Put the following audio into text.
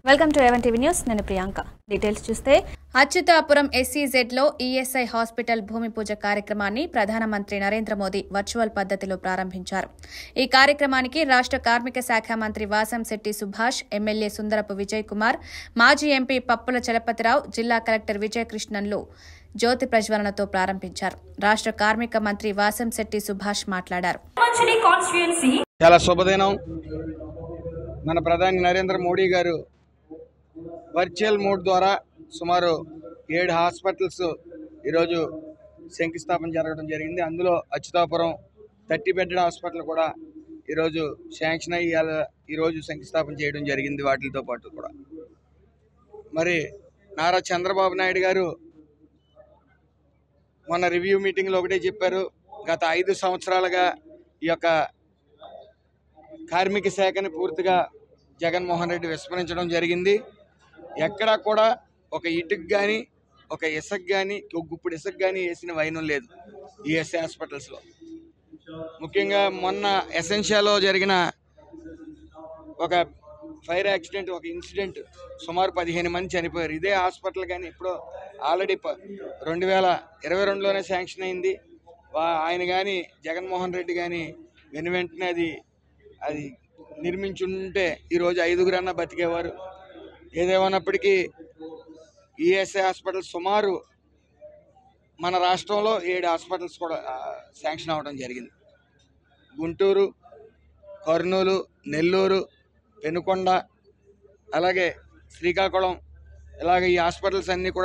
welcome to even TV news నేను Priyanka details చూస్తే Atchutapuram SEZ లో ఈఎస్ఐ హాస్పిటల్ భూమి పూజ కార్యక్రమాన్ని ప్రధానమంత్రి నరేంద్ర మోదీ వర్చువల్ పద్ధతిలో ప్రారంభించారు ఈ కార్యక్రమానికి రాష్ట్ర కార్మిక శాఖ మంత్రి వాసంశెట్టి సుభాష్ ఎమ్మెల్యే సుందరపు విజయ్ కుమార్ మాజీ ఎంపీ పప్పుల చలపతిరావు జిల్లా కలెక్టర్ విజయ కృష్ణన్లు జ్యోతి ప్రజ్వలనతో ప్రారంభించారు రాష్ట్ర కార్మిక మంత్రి వాసంశెట్టి సుభాష్ మాట్లాడారు మంచిని కాన్స్టిట్యుయెన్సీ చాలా శుభదినం మన ప్రధాని నరేంద్ర మోడీ గారు వర్చువల్ మోడ్ ద్వారా సుమారు ఏడు హాస్పిటల్స్ ఈరోజు శంకుస్థాపన జరగడం జరిగింది అందులో అచ్యుతాపురం థర్టీ బెడ్ హాస్పిటల్ కూడా ఈరోజు శాంక్షన్ అయ్యి ఇవాళ ఈరోజు శంకుస్థాపన చేయడం జరిగింది వాటితో పాటు కూడా మరి నారా చంద్రబాబు నాయుడు గారు మొన్న రివ్యూ మీటింగ్లో ఒకటే చెప్పారు గత ఐదు సంవత్సరాలుగా ఈ యొక్క కార్మిక శాఖని పూర్తిగా జగన్మోహన్ రెడ్డి విస్మరించడం జరిగింది ఎక్కడా కూడా ఒక ఇటుకు కానీ ఒక ఇసుక కానీ ఒక గుప్పుడు ఇసుక కానీ వేసిన వైనం లేదు ఈఎస్ఐ హాస్పిటల్స్లో ముఖ్యంగా మొన్న ఎసెన్షియాలో జరిగిన ఒక ఫైర్ యాక్సిడెంట్ ఒక ఇన్సిడెంట్ సుమారు పదిహేను మంది చనిపోయారు ఇదే హాస్పిటల్ కానీ ఇప్పుడు ఆల్రెడీ ప రెండు వేల ఇరవై రెండులోనే శాంక్షన్ అయింది వా- ఆయన కానీ జగన్మోహన్ రెడ్డి కానీ వెను వెంటనే అది అది నిర్మించుంటే ఈరోజు ఐదుగురన్నా బతికేవారు ఏదేమన్నప్పటికీ ఈఎస్ఐ హాస్పిటల్ సుమారు మన రాష్ట్రంలో ఏడు హాస్పిటల్స్ కూడా ఆ, శాంక్షన్ అవ్వడం జరిగింది గుంటూరు కర్నూలు నెల్లూరు పెనుకొండ అలాగే శ్రీకాకుళం ఇలాగ ఈ హాస్పిటల్స్ అన్నీ కూడా